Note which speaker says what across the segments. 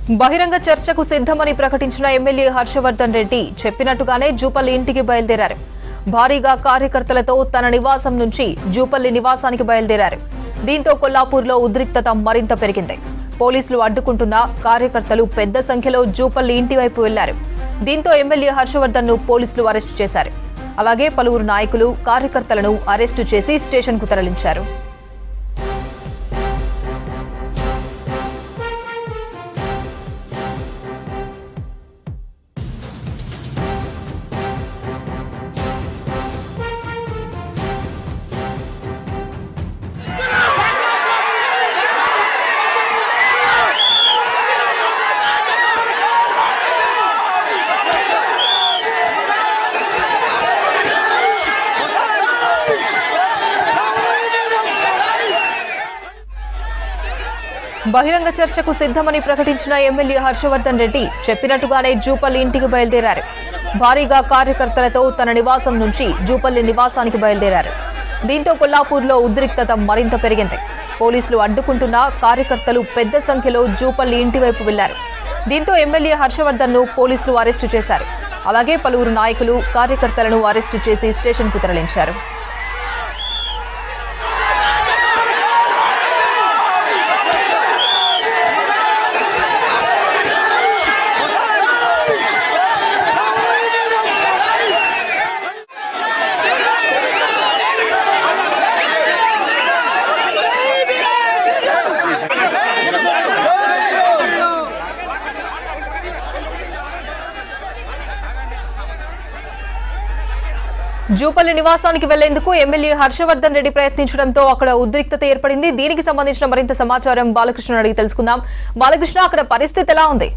Speaker 1: బహిరంగ చర్చకు సిద్ధమని ప్రకటించిన ఎమ్మెల్యే హర్షవర్ధన్ రెడ్డి చెప్పినట్టుగానే జూపల్లి ఇంటికి బయలుదేరారు భారీగా కార్యకర్తలతో తన నివాసం నుంచి జూపల్లి నివాసానికి బయలుదేరారు దీంతో కొల్లాపూర్లో ఉద్రిక్తత మరింత పెరిగింది పోలీసులు అడ్డుకుంటున్న కార్యకర్తలు పెద్ద సంఖ్యలో జూపల్లి ఇంటి వైపు వెళ్లారు దీంతో ఎమ్మెల్యే హర్షవర్ధన్ ను పోలీసులు అరెస్టు చేశారు అలాగే పలువురు నాయకులు కార్యకర్తలను అరెస్టు చేసి స్టేషన్కు తరలించారు బహిరంగ చర్చకు సిద్ధమని ప్రకటించిన ఎమ్మెల్యే హర్షవర్ధన్ రెడ్డి చెప్పినట్టుగానే జూపల్లి ఇంటికి బయలుదేరారు భారీగా కార్యకర్తలతో తన నివాసం నుంచి జూపల్లి నివాసానికి బయలుదేరారు దీంతో కొల్లాపూర్లో ఉద్రిక్తత మరింత పెరిగింది పోలీసులు అడ్డుకుంటున్న కార్యకర్తలు పెద్ద సంఖ్యలో జూపల్లి ఇంటి వైపు వెళ్లారు దీంతో ఎమ్మెల్యే హర్షవర్ధన్ ను పోలీసులు అరెస్టు చేశారు అలాగే పలువురు నాయకులు కార్యకర్తలను అరెస్టు చేసి స్టేషన్కు తరలించారు జూపల్లి నివాసానికి వెళ్లేందుకు ఎమ్మెల్యే హర్షవర్ధన్ రెడ్డి ప్రయత్నించడంతో అక్కడ ఉద్రిక్తత ఏర్పడింది దీనికి సంబంధించిన మరింత సమాచారం బాలకృష్ణ అడిగి తెలుసుకుందాం బాలకృష్ణ అక్కడ పరిస్థితి ఎలా ఉంది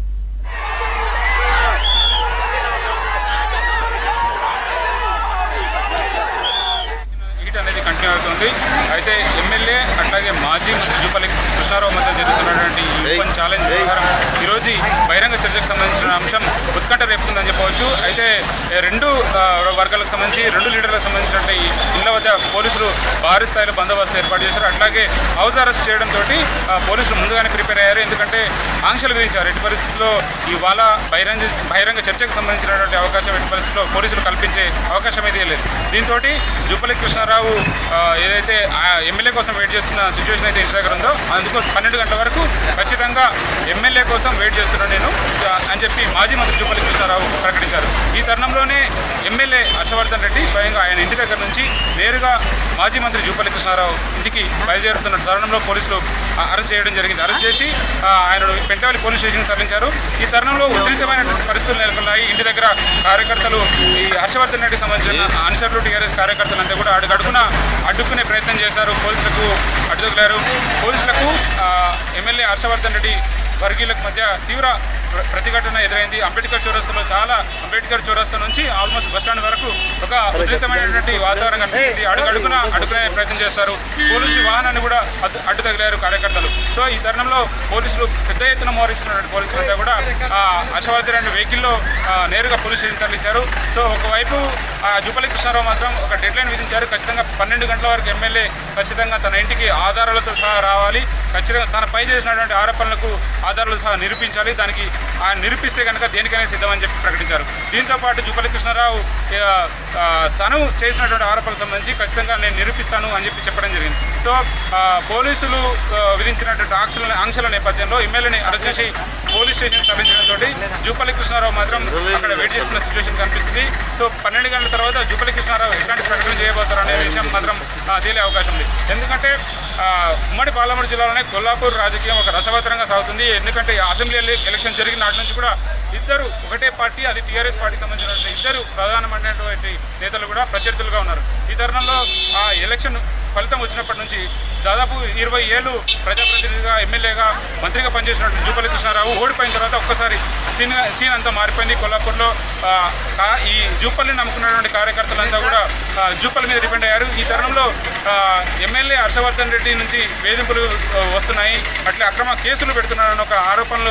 Speaker 2: హీట్ అనేది కంటిన్యూ అవుతుంది అయితే ఎమ్మెల్యే అట్లాగే మాజీ మంత్రి జూపల్లి కృష్ణారావు మధ్య జరుగుతున్నటువంటి ఈ ఓపెన్ ఛాలెంజ్ వ్యవహారం ఈరోజు ఈ బహిరంగ చర్చకు సంబంధించిన అంశం ఉత్కంఠ రేపుతుందని చెప్పవచ్చు అయితే ఏ, రెండు ఆ, వర్గాలకు సంబంధించి రెండు లీడర్లకు సంబంధించినటువంటి ఈ ఇళ్ల వద్ద పోలీసులు భారీ స్థాయిలో బందోబస్తు ఏర్పాటు చేశారు అట్లాగే హౌస్ అరెస్ట్ చేయడంతో పోలీసులు ముందుగానే ప్రిపేర్ అయ్యారు ఎందుకంటే ఆంక్షలు విధించారు ఎట్టి పరిస్థితుల్లో ఇవాళ బహిరంగ బహిరంగ చర్చకు సంబంధించినటువంటి అవకాశం ఎట్టి పరిస్థితుల్లో పోలీసులు కల్పించే అవకాశం అయితే లేదు దీంతో జూపల్లి కృష్ణారావు ఆ, ఏదైతే ఆ ఎమ్మెల్యే కోసం వెయిట్ చేస్తున్న సిచ్యువేషన్ అయితే ఇంటి దగ్గర ఉందో అందుకు పన్నెండు గంటల వరకు ఖచ్చితంగా ఎమ్మెల్యే కోసం వెయిట్ చేస్తున్నాను నేను ఆ, అని చెప్పి మాజీ మంత్రి జూపల్లి కృష్ణారావు ప్రకటించారు ఈ తరుణంలోనే ఎమ్మెల్యే హర్షవర్ధన్ రెడ్డి స్వయంగా ఆయన ఇంటి దగ్గర నుంచి నేరుగా మాజీ మంత్రి జూపల్లి కృష్ణారావు ఇంటికి బయలుదేరుతున్న తరుణంలో పోలీసులు ఆ, అరెస్ట్ చేయడం జరిగింది అరెస్ట్ చేసి ఆ, ఆయనను పెంటవల్లి పోలీస్ స్టేషన్కి తరలించారు ఈ తరుణంలో ఉద్రిక్తమైనటువంటి పరిస్థితులు నెలకొన్నాయి ఇంటి దగ్గర కార్యకర్తలు ఈ హర్షవర్ధన్ రెడ్డికి సంబంధించిన అనుచరులు టీఆర్ఎస్ కార్యకర్తలు అంతా కూడా అడుగడుగున అడ్డుకునే ప్రయత్నం చేశారు పోలీసులకు అడ్డుదొగిలారు పోలీసులకు ఆ, ఎమ్మెల్యే హర్షవర్ధన్ రెడ్డి వర్గీయులకు మధ్య తీవ్ర ప్ర- ప్రతిఘటన ఎదురైంది అంబేద్కర్ చౌరస్తాలో చాలా అంబేద్కర్ చౌరస్తా నుంచి ఆల్మోస్ట్ బస్టాండ్ వరకు ఒక ఉద్రిక్తమైనటువంటి వాతావరణం కనిపించింది అడుగడుగున అడ్డుకునే ప్రయత్నం చేస్తారు పోలీసు వాహనాన్ని కూడా అడ్డు అడ్డు తగిలారు కార్యకర్తలు సో ఈ తరుణంలో పోలీసులు పెద్ద ఎత్తున మోహరిస్తున్నటువంటి పోలీసులంతా కూడా ఆ, హర్షవర్ధన్ రెడ్డి వెహికల్లో ఆ, నేరుగా పోలీస్ స్టేషన్ తరలించారు సో ఒకవైపు ఆ, జూపల్లి కృష్ణారావు మాత్రం ఒక డెడ్ లైన్ విధించారు ఖచ్చితంగా పన్నెండు గంటల వరకు ఎమ్మెల్యే ఖచ్చితంగా తన ఇంటికి ఆధారాలతో సహా రావాలి ఖచ్చితంగా తన పై చేసినటువంటి ఆరోపణలకు ఆధారాలు సహా నిరూపించాలి దానికి ఆయన నిరూపిస్తే కనుక దేనికైనా సిద్ధమని చెప్పి ప్రకటించారు దీంతో పాటు జూపల్లి కృష్ణారావు ఆ, ఆ, తను చేసినటువంటి ఆరోపణలకు సంబంధించి ఖచ్చితంగా నేను నిరూపిస్తాను అని చెప్పి చెప్పడం జరిగింది సో ఆ, పోలీసులు ఆ, విధించినటువంటి ఆంక్షల ఆంక్షల నేపథ్యంలో ఎమ్మెల్యేని అరెస్ట్ చేసి పోలీస్ స్టేషన్ తరలించడంతో జూపల్లి కృష్ణారావు మాత్రం అక్కడ వెయిట్ చేస్తున్న సిచ్యువేషన్ కనిపిస్తుంది సో పన్నెండు గంటల తర్వాత జూపల్లి కృష్ణారావు ఎట్లాంటి ప్రకటన చేయబోతారు అనే విషయం మాత్రం ఆ, తేలే అవకాశం ఉంది ఎందుకంటే ఆ, ఉమ్మడి పార్లమెంట్ జిల్లాలోనే కొల్లాపూర్ రాజకీయం ఒక రసవత్తరంగా సాగుతుంది ఎందుకంటే అసెంబ్లీ ఎల- ఎలక్షన్ జరిగిన నాటి నుంచి కూడా ఇద్దరు ఒకటే పార్టీ అది టీఆర్ఎస్ పార్టీకి సంబంధించినటువంటి ఇద్దరు ప్రధానమైనటువంటి నేతలు కూడా ప్రత్యర్థులుగా ఉన్నారు ఈ తరుణంలో ఆ ఎలక్షన్ ఫలితం వచ్చినప్పటి నుంచి దాదాపు ఇరవై ఏళ్ళు ప్రజాప్రతినిధిగా ఎమ్మెల్యేగా మంత్రిగా పనిచేసినటువంటి జూపల్లి కృష్ణారావు ఓడిపోయిన తర్వాత ఒక్కసారి సీన్ సీన్ అంతా మారిపోయింది కొల్లాపూర్లో ఆ, కా- ఈ జూపల్లిని నమ్ముకున్నటువంటి కార్యకర్తలంతా కూడా ఆ, జూపల్లి మీద డిపెండ్ అయ్యారు ఈ తరుణంలో ఆ, ఎమ్మెల్యే హర్షవర్ధన్ రెడ్డి నుంచి వేధింపులు ఆ, వస్తున్నాయి అట్లే అక్రమ కేసులు పెడుతున్నారని ఒక ఆరోపణలు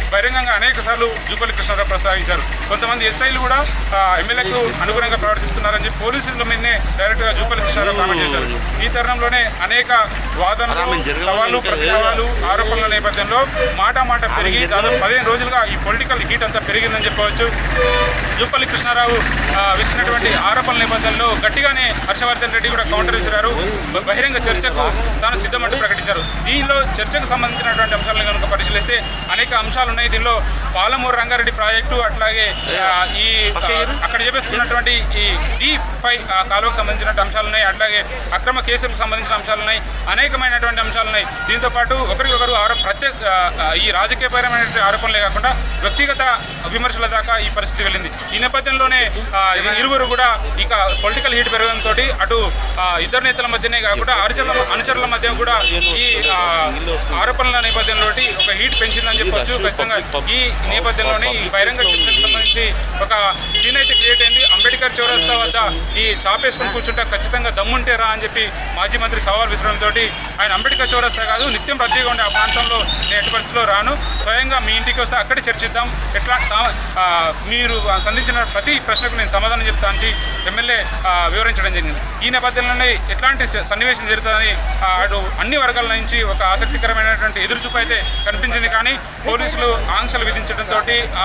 Speaker 2: బహిరంగంగా అనేక సార్లు జూపల్లి కృష్ణారావు ప్రస్తావించారు కొంతమంది ఎస్ఐలు కూడా ఆ, ఎమ్మెల్యేకు అనుగుణంగా ప్రవర్తిస్తున్నారని చెప్పి పోలీసుల మీదనే డైరెక్ట్గా జూపల్లి కృష్ణారావు కామెంట్ చేశారు ఈ తరుణంలోనే అనేక వాదనలు సవాళ్ళు ప్రతి సవాళ్ళు ఆరోపణల నేపథ్యంలో మాట మాట పెరిగి దాదాపు పదిహేను రోజులుగా ఈ పొలిటికల్ హీట్ అంతా పెరిగిందని చెప్పవచ్చు జూపల్లి కృష్ణారావు ఆ, విసిరినటువంటి ఆరోపణల నేపథ్యంలో గట్టిగానే హర్షవర్ధన్ రెడ్డి కూడా కౌంటర్ విసిరారు బ- బహిరంగ చర్చకు తాను సిద్ధమంటూ ప్రకటించారు దీనిలో చర్చకు సంబంధించినటువంటి అంశాలను కనుక పరిశీలిస్తే అనేక అంశాలు ఉన్నాయి దీనిలో పాలమూరు రంగారెడ్డి ప్రాజెక్టు అట్లాగే ఆ, ఈ ఆ, అక్కడ చేపిస్తున్నటువంటి ఈ డి ఫైవ్ కాలువకు సంబంధించిన అంశాలు ఉన్నాయి అట్లాగే అక్రమ కేసులకు సంబంధించిన అంశాలు ఉన్నాయి అనేకమైనటువంటి అంశాలు ఉన్నాయి దీంతో పాటు ఒకరికొకరు ఆరో ప్రత్యేక ఆ, ఆ, ఈ రాజకీయపరమైనటువంటి ఆరోపణలే కాకుండా వ్యక్తిగత విమర్శల దాకా ఈ పరిస్థితి వెళ్ళింది ఈ నేపథ్యంలోనే ఆ, ఈ ఇరువురు కూడా ఇక పొలిటికల్ హీట్ పెరగడంతో అటు ఆ, ఇద్దరు నేతల మధ్యనే కాకుండా అనుచరుల అనుచరుల మధ్య కూడా ఈ ఆ, ఆరోపణల నేపథ్యంలో ఒక హీట్ పెంచిందని చెప్పొచ్చు ఖచ్చితంగా ఈ నేపథ్యంలోనే ఈ బహిరంగ చర్చకు సంబంధించి ఒక సీన్ అయితే క్రియేట్ అయింది అంబేద్కర్ చౌరస్తా వద్ద ఈ చాపేసుకుని కూర్చుంటే ఖచ్చితంగా దమ్ముంటే రా అని చెప్పి మాజీ మంత్రి సవాల్ విసరంతో ఆయన అంబేద్కర్ చౌరస్తా కాదు నిత్యం రద్దీగా ఉండే ఆ ప్రాంతంలో నేను ఎట్టి పరిస్థితిలో రాను స్వయంగా మీ ఇంటికి వస్తే అక్కడే చర్చిద్దాం ఎట్లా సా- ఆ, మీరు సంధించిన ప్రతి ప్రశ్నకు నేను సమాధానం చెప్తానికి ఎమ్మెల్యే ఆ, వివరించడం జరిగింది ఈ నేపథ్యంలోనే ఎట్లాంటి స- సన్నివేశం జరుగుతుందని ఆ, అటు అన్ని వర్గాల నుంచి ఒక ఆసక్తికరమైనటువంటి ఎదురుచూపు అయితే కనిపించింది కానీ పోలీసులు ఆంక్షలు విధించడంతో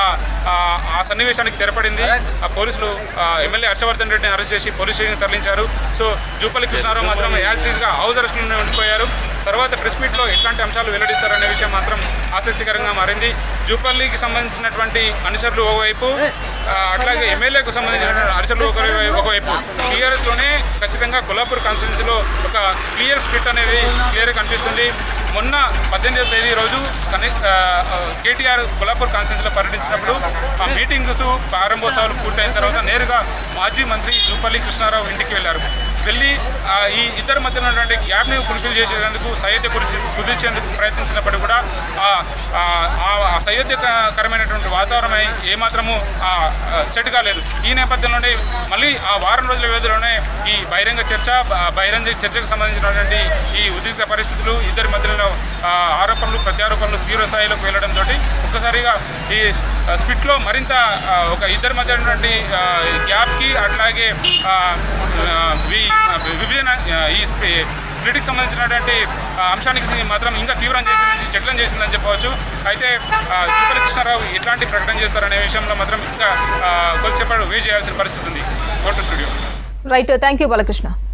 Speaker 2: ఆ సన్నివేశానికి తెరపడింది ఆ పోలీసులు ఆ, ఎమ్మెల్యే హర్షవర్ధన్ రెడ్డిని అరెస్ట్ చేసి పోలీస్ స్టేషన్ తరలించారు సో జూపల్లి కృష్ణారావు మాత్రం యాజ్ గా హౌస్ అరెస్ట్ నుండి ఉండిపోయారు తర్వాత ప్రెస్ మీట్లో ఎట్లాంటి అంశాలు వెల్లడిస్తారనే విషయం మాత్రం ఆసక్తికరంగా మారింది జూపల్లికి సంబంధించినటువంటి అనుచరులు ఒకవైపు ఆ, అట్లాగే ఎమ్మెల్యేకు సంబంధించినటువంటి అనుచరులు ఒక ఒకవైపు టీఆర్ఎస్లోనే ఖచ్చితంగా కొల్లాపూర్ కాన్స్టిట్యున్సీలో ఒక క్లియర్ స్ప్లిట్ అనేది క్లియర్గా కనిపిస్తుంది మొన్న పద్దెనిమిదవ తేదీ రోజు కనె- ఆ, ఆ, కేటీఆర్ కొల్లాపూర్ కాన్స్టిట్యున్సీలో పర్యటించినప్పుడు ఆ మీటింగ్స్ ప్రారంభోత్సవాలు పూర్తయిన తర్వాత నేరుగా మాజీ మంత్రి జూపల్లి కృష్ణారావు ఇంటికి వెళ్ళారు వెళ్ళి ఆ, ఈ ఇద్దరి మధ్య ఉన్నటువంటి గ్యాప్ని ఫుల్ఫిల్ చేసేందుకు సయోధ్య గురించి కుదిర్చేందుకు ప్రయత్నించినప్పటికీ కూడా ఆ- ఆ- ఆ- ఆ సయోధ్యకరమైనటువంటి వాతావరణం ఏమాత్రము ఆ, ఆ, సెట్ కాలేదు ఈ నేపథ్యంలోనే మళ్ళీ ఆ వారం రోజుల వ్యవధిలోనే ఈ బహిరంగ చర్చ బ- బహిరంగ చర్చకు సంబంధించినటువంటి ఈ ఉద్రిక్త పరిస్థితులు ఇద్దరి మధ్యలో ఆ, ఆరోపణలు ప్రత్యారోపణలు తీవ్ర స్థాయిలోకి వెళ్ళడంతో ఒక్కసారిగా ఈ స్పిట్లో మరింత ఆ, ఒక ఇద్దరి మధ్య ఉన్నటువంటి ఆ, గ్యాప్కి అట్లాగే ఆ, ఆ, వి- ఆ, విభజన ఆ, ఈ స్పి- స్ప్లిట్కి సంబంధించినటువంటి ఆ, అంశానికి మాత్రం ఇంకా తీవ్రం చేసింది జట్లం చేసిందని చెప్పవచ్చు అయితే ఆ, తిరుపతి కృష్ణారావు ఎట్లాంటి ప్రకటన చేస్తారనే విషయంలో మాత్రం ఇంకా ఆ, కొద్దిసేపటి వెయిట్ చేయాల్సిన పరిస్థితి ఉంది court studio
Speaker 1: right thank you Balakrishna